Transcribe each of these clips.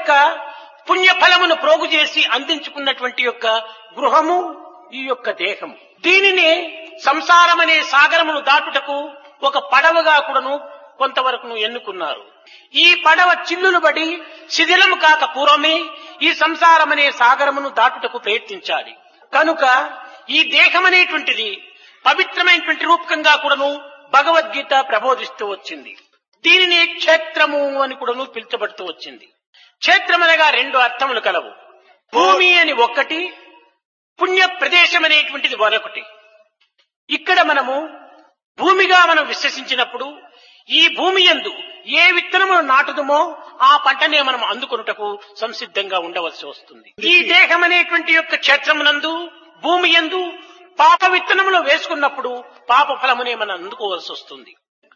యొక్క పుణ్య ఫలమును ప్రోగు చేసి అందించుకున్నటువంటి యొక్క గృహము ఈ యొక్క దేహము దీనిని సంసారం అనే సాగరమును దాటుటకు ఒక పడవగా కూడాను కొంతవరకు ఎన్నుకున్నారు ఈ పడవ చిల్లులు పడి శిథిలము కాక పూర్వమే ఈ సంసారం అనే సాగరమును దాటుటకు ప్రయత్నించాలి కనుక ఈ దేహం అనేటువంటిది పవిత్రమైనటువంటి రూపకంగా కూడాను భగవద్గీత ప్రబోధిస్తూ వచ్చింది దీనిని క్షేత్రము అని కూడాను పిలుచబడుతూ వచ్చింది క్షేత్రం అనగా రెండు అర్థములు కలవు భూమి అని ఒక్కటి పుణ్య ప్రదేశం అనేటువంటిది మరొకటి ఇక్కడ మనము భూమిగా మనం విశ్వసించినప్పుడు ఈ భూమి యందు ఏ విత్తనమును నాటుదుమో ఆ పంటనే మనం అందుకొనుటకు సంసిద్ధంగా ఉండవలసి వస్తుంది ఈ దేహం అనేటువంటి యొక్క క్షేత్రమునందు భూమి యందు పాప విత్తనములు వేసుకున్నప్పుడు పాప ఫలమునే మనం అందుకోవాల్సి వస్తుంది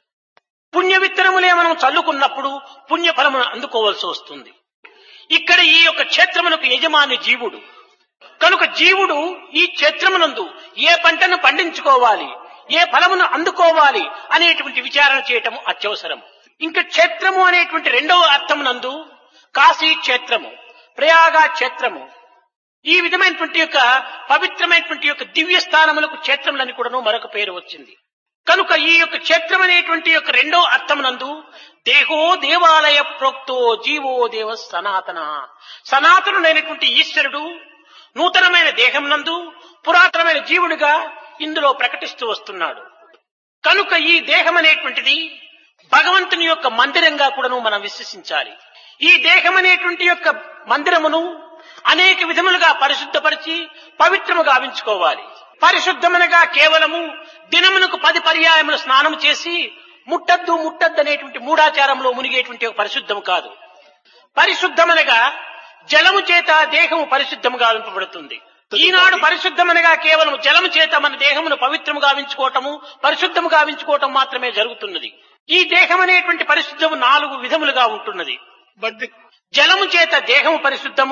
పుణ్య విత్తనములే మనం చల్లుకున్నప్పుడు పుణ్య ఫలమును అందుకోవాల్సి వస్తుంది ఇక్కడ ఈ యొక్క క్షేత్రమునకు యజమాని జీవుడు కనుక జీవుడు ఈ క్షేత్రమునందు ఏ పంటను పండించుకోవాలి ఏ ఫలమును అందుకోవాలి అనేటువంటి విచారణ చేయటం అత్యవసరం ఇంకా క్షేత్రము అనేటువంటి రెండవ అర్థమునందు కాశీ క్షేత్రము ప్రయాగ క్షేత్రము ఈ విధమైనటువంటి యొక్క పవిత్రమైనటువంటి యొక్క దివ్య స్థానములకు క్షేత్రములని కూడాను మరొక పేరు వచ్చింది కనుక ఈ యొక్క క్షేత్రం అనేటువంటి యొక్క రెండో అర్థమునందు దేహో దేవాలయ ప్రోక్తో జీవో దేవ సనాతన సనాతనుడైనటువంటి ఈశ్వరుడు నూతనమైన దేహం నందు పురాతనమైన జీవుడిగా ఇందులో ప్రకటిస్తూ వస్తున్నాడు కనుక ఈ దేహం అనేటువంటిది భగవంతుని యొక్క మందిరంగా కూడాను మనం విశ్వసించాలి ఈ దేహం అనేటువంటి యొక్క మందిరమును అనేక విధములుగా పరిశుద్ధపరిచి పవిత్రము గావించుకోవాలి పరిశుద్ధమనగా కేవలము దినమునకు పది పర్యాయములు స్నానం చేసి ముట్టద్దు ముట్టద్దు అనేటువంటి మూఢాచారంలో మునిగేటువంటి ఒక పరిశుద్ధము కాదు పరిశుద్ధమనగా జలము చేత దేహము పరిశుద్ధము గావింపబడుతుంది ఈనాడు పరిశుద్ధమనగా కేవలం జలము చేత మన దేహమును పవిత్రము గావించుకోవటము పరిశుద్ధము గావించుకోవటం మాత్రమే జరుగుతున్నది ఈ దేహం అనేటువంటి పరిశుద్ధము నాలుగు విధములుగా ఉంటున్నది But the జలము చేత దేహము పరిశుద్ధము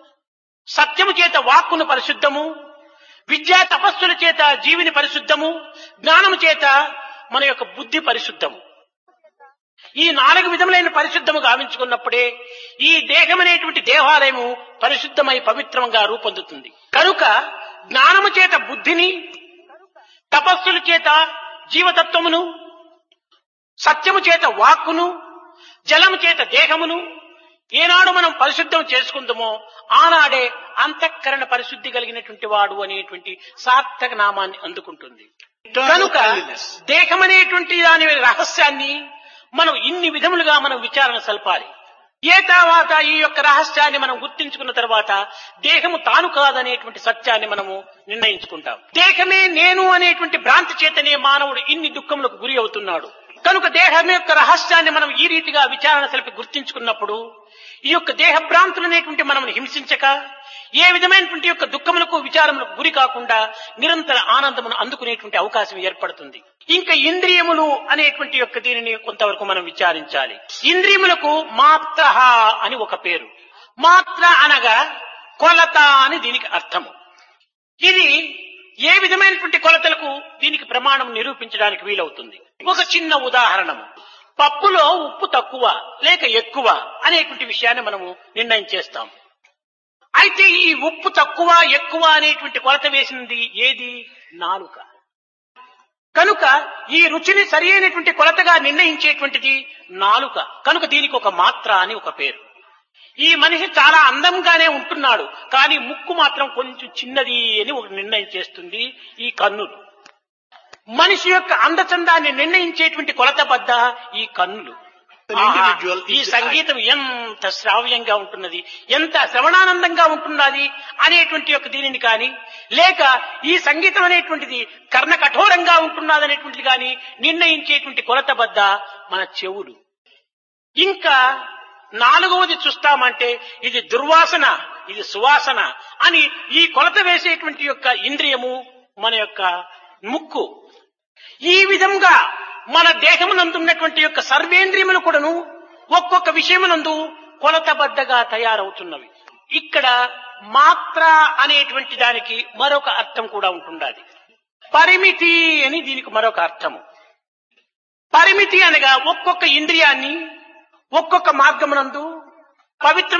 సత్యము చేత వాక్కును పరిశుద్ధము విద్యా తపస్సుల చేత జీవిని పరిశుద్ధము జ్ఞానము చేత మన యొక్క బుద్ధి పరిశుద్ధము ఈ నాలుగు విధములైన పరిశుద్ధము గావించుకున్నప్పుడే ఈ దేహం అనేటువంటి దేవాలయము పరిశుద్ధమై పవిత్రంగా రూపొందుతుంది కనుక జ్ఞానము చేత బుద్ధిని తపస్సుల చేత జీవతత్వమును సత్యము చేత వాక్కును జలము చేత దేహమును ఏనాడు మనం పరిశుద్ధం చేసుకుందామో ఆనాడే అంతఃకరణ పరిశుద్ధి కలిగినటువంటి వాడు అనేటువంటి సార్థక నామాన్ని అందుకుంటుంది కనుక దేహం అనేటువంటి దాని రహస్యాన్ని మనం ఇన్ని విధములుగా మనం విచారణ సల్పాలి ఏ తర్వాత ఈ యొక్క రహస్యాన్ని మనం గుర్తించుకున్న తర్వాత దేహము తాను కాదనేటువంటి సత్యాన్ని మనము నిర్ణయించుకుంటాం దేహమే నేను అనేటువంటి భ్రాంతి చేతనే మానవుడు ఇన్ని దుఃఖములకు గురి అవుతున్నాడు కనుక దేహం యొక్క రహస్యాన్ని మనం ఈ రీతిగా విచారణ సలిపి గుర్తించుకున్నప్పుడు ఈ యొక్క దేహ భ్రాంతులు అనేటువంటి మనం హింసించక ఏ విధమైనటువంటి యొక్క దుఃఖములకు విచారములకు గురి కాకుండా నిరంతర ఆనందమును అందుకునేటువంటి అవకాశం ఏర్పడుతుంది ఇంకా ఇంద్రియములు అనేటువంటి యొక్క దీనిని కొంతవరకు మనం విచారించాలి ఇంద్రియములకు మాత్ర అని ఒక పేరు మాత్ర అనగా కొలత అని దీనికి అర్థము ఇది ఏ విధమైనటువంటి కొలతలకు దీనికి ప్రమాణం నిరూపించడానికి వీలవుతుంది ఒక చిన్న ఉదాహరణము పప్పులో ఉప్పు తక్కువ లేక ఎక్కువ అనేటువంటి విషయాన్ని మనము నిర్ణయం చేస్తాం అయితే ఈ ఉప్పు తక్కువ ఎక్కువ అనేటువంటి కొలత వేసినది ఏది నాలుక కనుక ఈ రుచిని సరి అయినటువంటి కొలతగా నిర్ణయించేటువంటిది నాలుక కనుక దీనికి ఒక మాత్ర అని ఒక పేరు ఈ మనిషి చాలా అందంగానే ఉంటున్నాడు కానీ ముక్కు మాత్రం కొంచెం చిన్నది అని ఒక నిర్ణయం చేస్తుంది ఈ కన్నులు మనిషి యొక్క అందచందాన్ని నిర్ణయించేటువంటి కొలత బద్ద ఈ కన్నులు An individual ఈ is the సంగీతం ఎంత శ్రావ్యంగా ఉంటున్నది ఎంత శ్రవణానందంగా ఉంటున్నది అనేటువంటి యొక్క దీనిని కానీ లేక ఈ సంగీతం అనేటువంటిది కర్ణ కఠోరంగా ఉంటున్నది అనేటువంటిది కానీ నిర్ణయించేటువంటి కొలత బద్ద మన చెవులు ఇంకా నాలుగవది చూస్తామంటే ఇది దుర్వాసన ఇది సువాసన అని ఈ కొలత వేసేటువంటి యొక్క ఇంద్రియము మన యొక్క ముక్కు ఈ విధంగా మన దేహమునందున్నటువంటి యొక్క సర్వేంద్రియములు కూడాను ఒక్కొక్క విషయమునందు కొలతబద్దగా తయారవుతున్నవి ఇక్కడ మాత్ర అనేటువంటి దానికి మరొక అర్థం కూడా ఉంటుండాలి పరిమితి అని దీనికి మరొక అర్థము పరిమితి అనగా ఒక్కొక్క ఇంద్రియాన్ని ఒక్కొక్క మార్గమునందు పవిత్ర